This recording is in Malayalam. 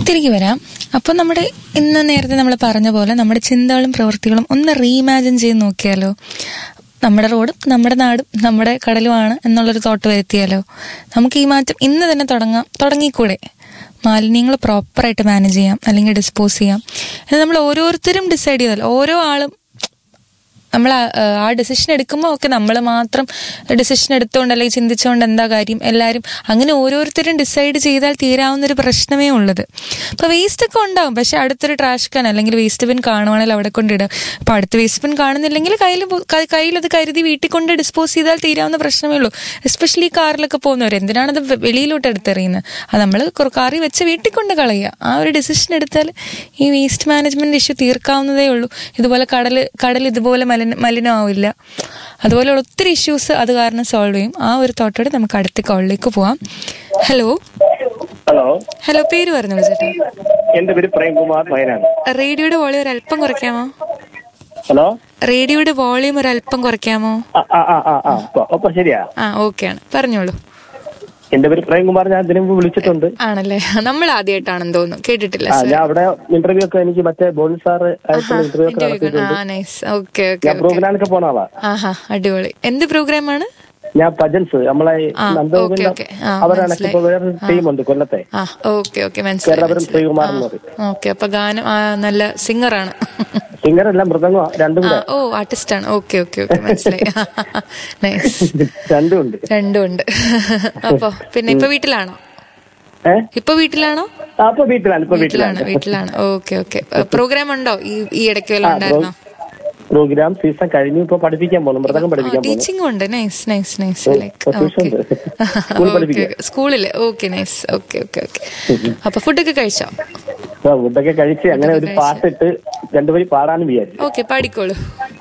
തിരികെ വരാം അപ്പോൾ നമ്മുടെ ഇന്ന് നേരത്തെ നമ്മൾ പറഞ്ഞ പോലെ നമ്മുടെ ചിന്തകളും പ്രവൃത്തികളും ഒന്ന് റീഇമാജിൻ ചെയ്ത് നോക്കിയാലോ നമ്മുടെ റോഡും നമ്മുടെ നാടും നമ്മുടെ കടലുമാണ് എന്നുള്ളൊരു തോട്ട് വരുത്തിയാലോ നമുക്ക് ഈ മാറ്റം ഇന്ന് തന്നെ തുടങ്ങാം തുടങ്ങിക്കൂടെ മാലിന്യങ്ങൾ പ്രോപ്പറായിട്ട് മാനേജ് ചെയ്യാം അല്ലെങ്കിൽ ഡിസ്പോസ് ചെയ്യാം എന്ന് നമ്മൾ ഓരോരുത്തരും ഡിസൈഡ് ചെയ്താൽ ഓരോ ആളും നമ്മൾ ആ- ആ ഡിസിഷൻ എടുക്കുമ്പോൾ ഒക്കെ നമ്മൾ മാത്രം ഡിസിഷൻ എടുത്തുകൊണ്ട് അല്ലെങ്കിൽ ചിന്തിച്ചുകൊണ്ട് എന്താ കാര്യം എല്ലാവരും അങ്ങനെ ഓരോരുത്തരും ഡിസൈഡ് ചെയ്താൽ തീരാവുന്ന ഒരു പ്രശ്നമേ ഉള്ളത് അപ്പോൾ വേസ്റ്റ് ഒക്കെ ഉണ്ടാവും പക്ഷെ അടുത്തൊരു ട്രാഷ് കാൻ അല്ലെങ്കിൽ വേസ്റ്റ് ബിൻ കാണുവാണെങ്കിൽ അവിടെ കൊണ്ടിടാം അപ്പോൾ അടുത്ത വേസ്റ്റ് ബിൻ കാണുന്നില്ലെങ്കിൽ കയ്യിൽ കയ്യിൽ അത് കരുതി വീട്ടിൽ കൊണ്ട് ഡിസ്പോസ് ചെയ്താൽ തീരാവുന്ന പ്രശ്നമേ ഉള്ളൂ എസ്പെഷ്യലി കാറിലൊക്കെ പോകുന്നവർ എന്തിനാണത് വെ- വെളിയിലോട്ട് എടുത്തെറിയുന്നത് അത് നമ്മൾ കാറി വെച്ച് വീട്ടിൽ കൊണ്ട് കളയുക ആ ഒരു ഡിസിഷൻ എടുത്താൽ ഈ വേസ്റ്റ് മാനേജ്മെന്റ് ഇഷ്യൂ തീർക്കാവുന്നതേ ഉള്ളൂ ഇതുപോലെ കടൽ കടൽ ഇതുപോലെ മലിന മലിനമാവില്ല അതുപോലെയുള്ള ഒത്തിരി ഇഷ്യൂസ് അത് കാരണം സോൾവ് ചെയ്യും ആ ഒരു തോട്ടോടെ നമുക്ക് അടുത്ത കോളിലേക്ക് പോവാം ഹലോ ഹലോ ഹലോ പേര് പറഞ്ഞോളൂ ചേട്ടാ എന്റെ പേര് പ്രേംകുമാർ വയനാട് റേഡിയോയുടെ വോളിയം ഒരു അല്പം കുറയ്ക്കാമോ ഹലോ റേഡിയോയുടെ വോളിയം ഒരു അല്പം കുറയ്ക്കാമോ ആ ആ ആ ആ ആ അപ്പൊ അപ്പൊ ശരിയാ ആ ഓക്കെയാണ് പറഞ്ഞോളൂ എന്റെ പേര് പ്രേംകുമാർ ഞാൻ ഇതിനു മുമ്പ് വിളിച്ചിട്ടുണ്ട് ആണല്ലേ നമ്മൾ ആദ്യമായിട്ടാണെന്ന് തോന്നുന്നു കേട്ടിട്ടില്ല ആ സർ ഞാൻ അവിടെ ഇന്റർവ്യൂ ഒക്കെ എനിക്ക് മറ്റേ ബോണി സാർ ആയിട്ടുള്ള ഇന്റർവ്യൂ ഒക്കെ നടത്തിയിട്ടുണ്ട് ആ നൈസ് ഓക്കെ ഓക്കെ ഞാൻ പ്രോഗ്രാമിനൊക്കെ പോണ ആളാ ആഹാ അടിപൊളി എന്ത് പ്രോഗ്രാമാണ് ഞാൻ ഭജൻസ് നമ്മളെ ആ, നന്ദഗോപിന്റെ ഓക്കേ, ഓക്കേ. ആ, അവരാണ് മനസ്സിലായി. ഇപ്പൊ വേറൊരു ടീമുണ്ട് കൊല്ലത്തെ ആ ഓക്കെ ഓക്കെ മനസ്സിലായി കേരളപുരം ശ്രീകുമാർ എന്ന് പറയും ഓക്കെ അപ്പൊ ഗാനം ആ, നല്ല സിംഗറാണ് സിംഗറല്ല മൃദംഗം രണ്ടും ആ കൂടെ ഓ ആർട്ടിസ്റ്റ് ആണ് ഓക്കെ ഓക്കെ ഓക്കെ മനസ്സിലായി നൈസ് രണ്ടും ഉണ്ട് രണ്ടും ഉണ്ട് അപ്പൊ പിന്നെ ഇപ്പൊ വീട്ടിലാണോ ഏ ഇപ്പൊ വീട്ടിലാണോ ആ, അപ്പൊ വീട്ടിലാണ് ഇപ്പൊ വീട്ടിലാണ് വീട്ടിലാണ് വീട്ടിലാണ് ഓക്കെ ഓക്കെ പ്രോഗ്രാം ഉണ്ടോ ഈ ഈ ഇടയ്ക്ക് വല്ലതും ഉണ്ടായിരുന്നോ പ്രോഗ്രാം സീസൺ കഴിഞ്ഞു ഇപ്പൊ പഠിപ്പിക്കാൻ പോകുന്നു മൃദംഗം പഠിപ്പിക്കാൻ പോകുന്നു ടീച്ചിങ് ഉണ്ട് നൈസ് നൈസ് നൈസ് ഓ, ലൈക്ക് ഇപ്പൊ tuition ഉണ്ട്. സ്കൂളിൽ പഠിപ്പിക്കാൻ. സ്കൂളില് okay nice okay okay okay അപ്പൊ ഫുഡൊക്കെ കഴിച്ചോ ഫുഡൊക്കെ കഴിച്ച് അങ്ങനെ ഒരു പാട്ടിട്ട് രണ്ടുപേരും പാടാനും വിചാരിച്ചു ഓക്കെ പാടിക്കോളൂ